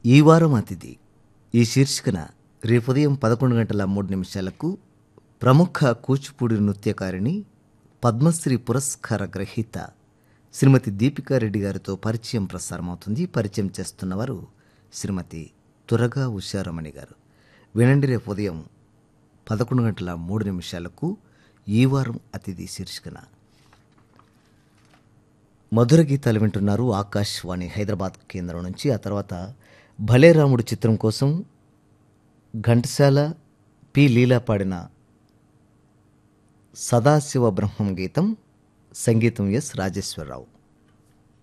ఈ వారం అతిథి ఈ శీర్షికన రేపు ఉదయం పదకొండు గంటల మూడు నిమిషాలకు ప్రముఖ కూచిపూడి నృత్యకారిణి పద్మశ్రీ పురస్కార గ్రహీత శ్రీమతి దీపికా రెడ్డి గారితో పరిచయం ప్రసారమవుతుంది పరిచయం చేస్తున్నవారు శ్రీమతి తురగా ఉషారమణి గారు వినండి రేపు ఉదయం పదకొండు గంటల మూడు నిమిషాలకు ఈ వారం అతిథి శీర్షికన మధుర గీతాలు వింటున్నారు ఆకాశవాణి హైదరాబాద్ కేంద్రం నుంచి ఆ తర్వాత భలే రాముడు చిత్రం కోసం ఘంటసాల పి లీలా పాడిన సదాశివ బ్రహ్మం గీతం సంగీతం ఎస్ రాజేశ్వరరావు